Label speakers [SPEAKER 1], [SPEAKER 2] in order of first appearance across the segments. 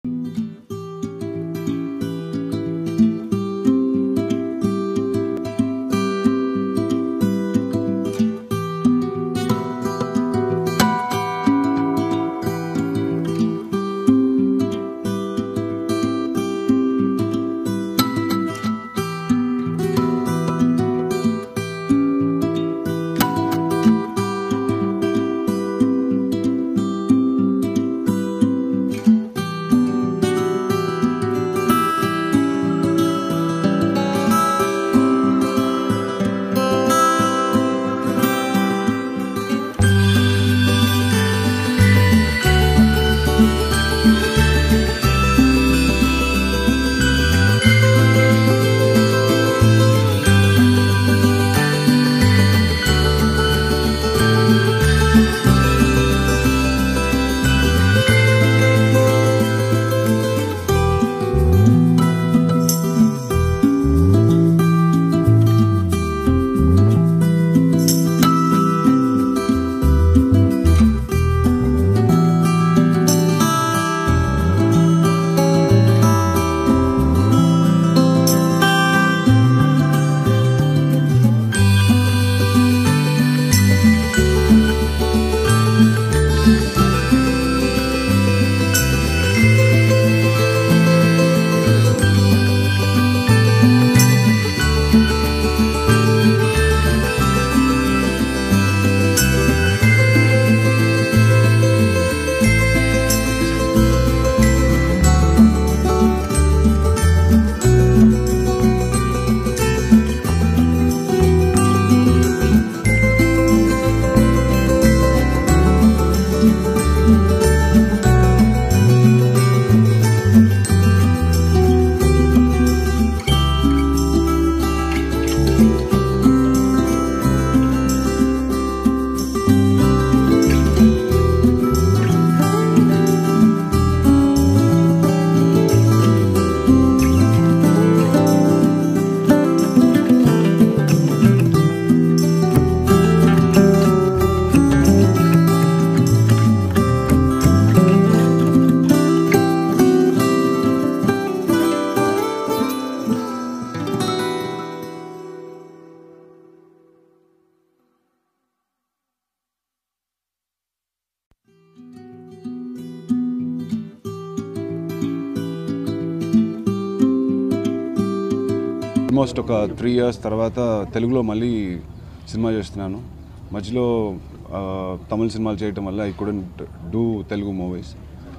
[SPEAKER 1] almost ఒక three years తర్వాత తెలుగులో మళ్ళీ సినిమా చేస్తున్నాను మధ్యలో ఆ, తమిళ సినిమాలు చేయటం వల్ల I couldn't do Telugu movies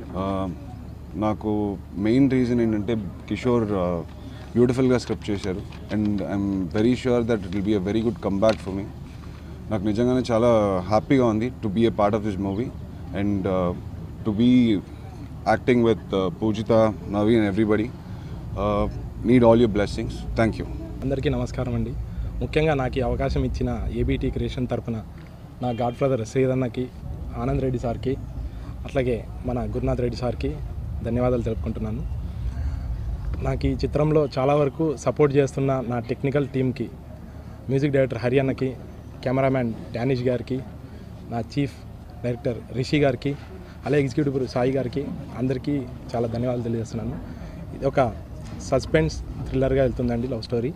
[SPEAKER 1] నాకు మెయిన్ రీజన్ ఏంటంటే కిషోర్ బ్యూటిఫుల్గా స్క్రిప్ట్ చేశారు and I'm very sure that it will be a very good comeback for me నాకు నిజంగానే చాలా హ్యాపీగా ఉంది to be a part of this movie and to be acting with Pujitha Navi and everybody need all your blessings thank you
[SPEAKER 2] అందరికీ నమస్కారం అండి ముఖ్యంగా నాకు ఈ అవకాశం ఇచ్చిన ఏబీటీ క్రియేషన్ తరపున నా గాడ్ ఫాదర్ శ్రీధన్నకి ఆనంద్ రెడ్డి సార్కి అట్లాగే మన గురునాథ్ రెడ్డి సార్కి ధన్యవాదాలు తెలుపుకుంటున్నాను నాకు ఈ చిత్రంలో చాలా వరకు సపోర్ట్ చేస్తున్న నా టెక్నికల్ టీంకి మ్యూజిక్ డైరెక్టర్ హరి అన్నకి కెమెరామ్యాన్ డానిష్ గారికి నా చీఫ్ డైరెక్టర్ రిషి గారికి అలాగే ఎగ్జిక్యూటివ్ సాయి గారికి అందరికీ చాలా ధన్యవాదాలు తెలియజేస్తున్నాను ఇది ఒక సస్పెన్స్ థ్రిల్లర్గా వెళ్తుందండి లవ్ స్టోరీ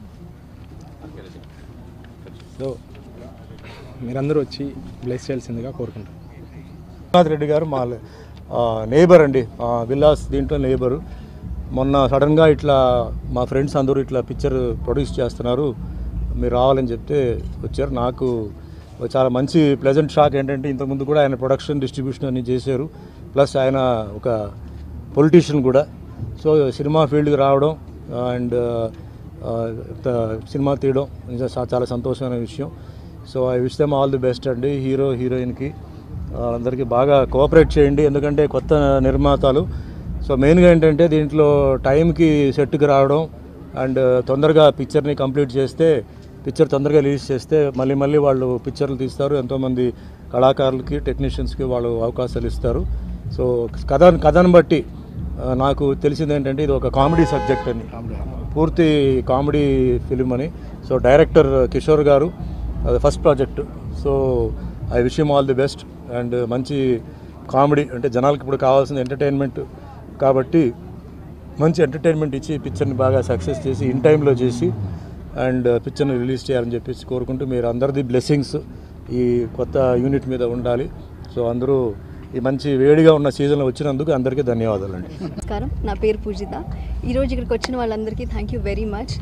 [SPEAKER 2] సో మీరందరూ వచ్చి బ్లెస్ చేయాల్సిందిగా కోరుకుంటాను
[SPEAKER 3] రఘునాథ్ రెడ్డి గారు మా నేబర్ అండి ఆ, విల్లాస్ దీంట్లో నేబరు మొన్న సడన్గా ఇట్లా మా ఫ్రెండ్స్ అందరూ ఇట్లా పిక్చర్ ప్రొడ్యూస్ చేస్తున్నారు మీరు రావాలని చెప్తే వచ్చారు నాకు చాలా మంచి ప్లెజెంట్ షాక్ ఏంటంటే ఇంతకుముందు కూడా ఆయన ప్రొడక్షన్ డిస్ట్రిబ్యూషన్ అన్ని చేశారు ప్లస్ ఆయన ఒక పొలిటీషియన్ కూడా సో సినిమా ఫీల్డ్కి రావడం అండ్ సినిమా తీయడం నిజంగా చా- చాలా సంతోషమైన విషయం so I wish them all the best అండి హీరో హీరోయిన్కి అందరికీ బాగా కోఆపరేట్ చేయండి ఎందుకంటే కొత్త నిర్మాతలు సో మెయిన్గా ఏంటంటే దీంట్లో టైంకి సెట్కి రావడం అండ్ తొందరగా పిక్చర్ని కంప్లీట్ చేస్తే పిక్చర్ తొందరగా రిలీజ్ చేస్తే మళ్ళీ మళ్ళీ వాళ్ళు పిక్చర్లు తీస్తారు ఎంతోమంది కళాకారులకి టెక్నీషియన్స్కి వాళ్ళు అవకాశాలు ఇస్తారు సో కథ కథను బట్టి ఆ, నాకు తెలిసింది ఏంటంటే ఇది ఒక కామెడీ సబ్జెక్ట్ అని పూర్తి కామెడీ ఫిలిం అని సో డైరెక్టర్ కిషోర్ గారు అది first project so I wish all the best and మంచి కామెడీ అంటే జనాలకి ఇప్పుడు కావాల్సిన ఎంటర్టైన్మెంట్ కాబట్టి మంచి ఎంటర్టైన్మెంట్ ఇచ్చి పిక్చర్ని బాగా సక్సెస్ చేసి ఇన్ టైంలో చేసి అండ్ పిక్చర్ని రిలీజ్ చేయాలని చెప్పేసి కోరుకుంటూ మీరు అందరిది బ్లెస్సింగ్స్ ఈ కొత్త యూనిట్ మీద ఉండాలి సో అందరూ ఈ మంచి వేడిగా ఉన్న సీజన్లో వచ్చినందుకు అందరికీ ధన్యవాదాలండి
[SPEAKER 4] నమస్కారం నా పేరు పూజిత ఈరోజు ఇక్కడికి వచ్చిన వాళ్ళందరికీ thank you very much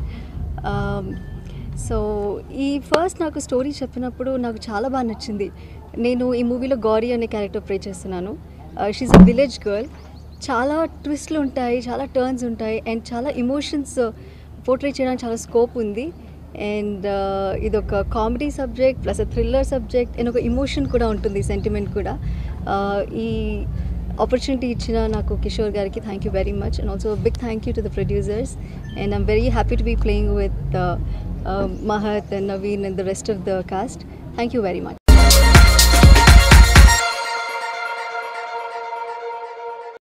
[SPEAKER 4] so ఈ ఫస్ట్ నాకు స్టోరీ చెప్పినప్పుడు నాకు చాలా బాగా నచ్చింది నేను ఈ మూవీలో గౌరీ అనే క్యారెక్టర్ ప్లే చేస్తున్నాను షీఈ్ అ విలేజ్ గర్ల్ చాలా ట్విస్ట్లు ఉంటాయి చాలా టర్న్స్ ఉంటాయి అండ్ చాలా ఇమోషన్స్ పోర్ట్రేట్ చేయడానికి చాలా స్కోప్ ఉంది అండ్ ఇది ఒక comedy subject plus thriller subject and ఒక ఇమోషన్ కూడా ఉంటుంది సెంటిమెంట్ కూడా Uh, ఈ ఆపర్చునిటీ ఇచ్చిన నాకు కిషోర్ గారికి thank you very much and also big thank you to the producers and I'm very happy to be playing with Mahat and Naveen and the rest of the cast thank you very much